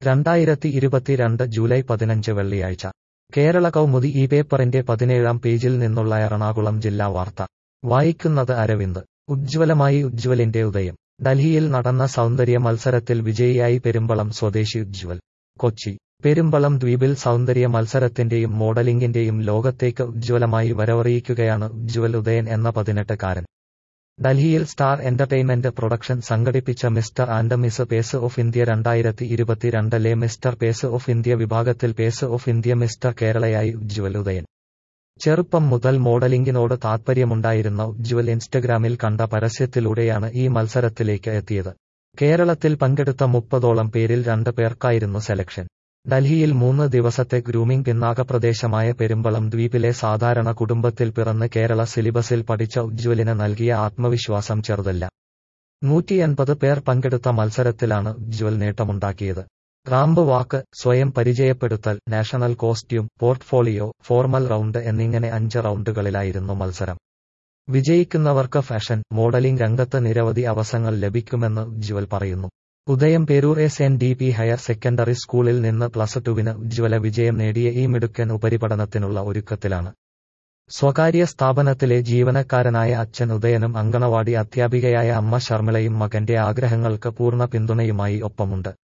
രണ്ടായിരത്തി ഇരുപത്തിരണ്ട് ജൂലൈ പതിനഞ്ച് വെള്ളിയാഴ്ച കേരള കൗമുദി ഈ പേപ്പറിന്റെ പതിനേഴാം പേജിൽ നിന്നുള്ള എറണാകുളം ജില്ലാ വാർത്ത വായിക്കുന്നത് അരവിന്ദ് ഉജ്ജ്വലമായി ഉജ്ജ്വലിന്റെ ഉദയം ഡൽഹിയിൽ നടന്ന സൗന്ദര്യ മത്സരത്തിൽ വിജയിയായി പെരുമ്പളം സ്വദേശി ഉജ്ജ്വൽ കൊച്ചി പെരുമ്പളം ദ്വീപിൽ സൗന്ദര്യ മത്സരത്തിന്റെയും മോഡലിംഗിന്റെയും ലോകത്തേക്ക് ഉജ്ജ്വലമായി വരവറിയിക്കുകയാണ് ഉജ്ജ്വൽ ഉദയൻ എന്ന പതിനെട്ടുകാരൻ ഡൽഹിയിൽ സ്റ്റാർ എന്റർടൈൻമെന്റ് പ്രൊഡക്ഷൻ സംഘടിപ്പിച്ച mister and miss face of India രണ്ടായിരത്തി ഇരുപത്തിരണ്ടിലെ മിസ്റ്റർ പേസ് ഓഫ് ഇന്ത്യ വിഭാഗത്തിൽ പേസ് ഓഫ് ഇന്ത്യ മിസ്റ്റർ കേരളയായി ഉജ്ജ്വൽ ഉദയൻ ചെറുപ്പം മുതൽ മോഡലിംഗിനോട് താൽപ്പര്യമുണ്ടായിരുന്ന ഉജ്ജ്വൽ ഇൻസ്റ്റഗ്രാമിൽ കണ്ട പരസ്യത്തിലൂടെയാണ് ഈ മത്സരത്തിലേക്ക് എത്തിയത് കേരളത്തിൽ പങ്കെടുത്ത മുപ്പതോളം പേരിൽ രണ്ട് പേർക്കായിരുന്നു സെലക്ഷൻ ഡൽഹിയിൽ മൂന്ന് ദിവസത്തെ ഗ്രൂമിംഗ് പിന്നാക പ്രദേശമായ പെരുമ്പളം ദ്വീപിലെ സാധാരണ കുടുംബത്തിൽ പിറന്ന് കേരള സിലിബസിൽ പഠിച്ച ഉജ്ജ്വലിന് നൽകിയ ആത്മവിശ്വാസം ചെറുതല്ല നൂറ്റിയൻപത് പേർ പങ്കെടുത്ത മത്സരത്തിലാണ് ഉജ്ജ്വൽ നേട്ടമുണ്ടാക്കിയത് റാമ്പ് വാക്ക് സ്വയം പരിചയപ്പെടുത്തൽ national costume portfolio formal round എന്നിങ്ങനെ അഞ്ച് റൗണ്ടുകളിലായിരുന്നു മത്സരം വിജയിക്കുന്നവർക്ക് ഫാഷൻ മോഡലിംഗ് രംഗത്ത് നിരവധി അവസരങ്ങൾ ലഭിക്കുമെന്ന് ഉജ്ജ്വൽ പറയുന്നു Udayamperoor S N D P higher secondary സ്കൂളിൽ നിന്ന് പ്ലസ് ടുവിന് ഉജ്ജ്വല വിജയം നേടിയ ഈ മിടുക്കൻ ഉപരിപഠനത്തിനുള്ള ഒരുക്കത്തിലാണ് സ്വകാര്യ സ്ഥാപനത്തിലെ ജീവനക്കാരനായ അച്ഛൻ ഉദയനും അങ്കണവാടി അധ്യാപികയായ അമ്മ ശർമിളയും മകന്റെ ആഗ്രഹങ്ങൾക്ക് പൂർണ്ണ പിന്തുണയുമായി ഒപ്പമുണ്ട്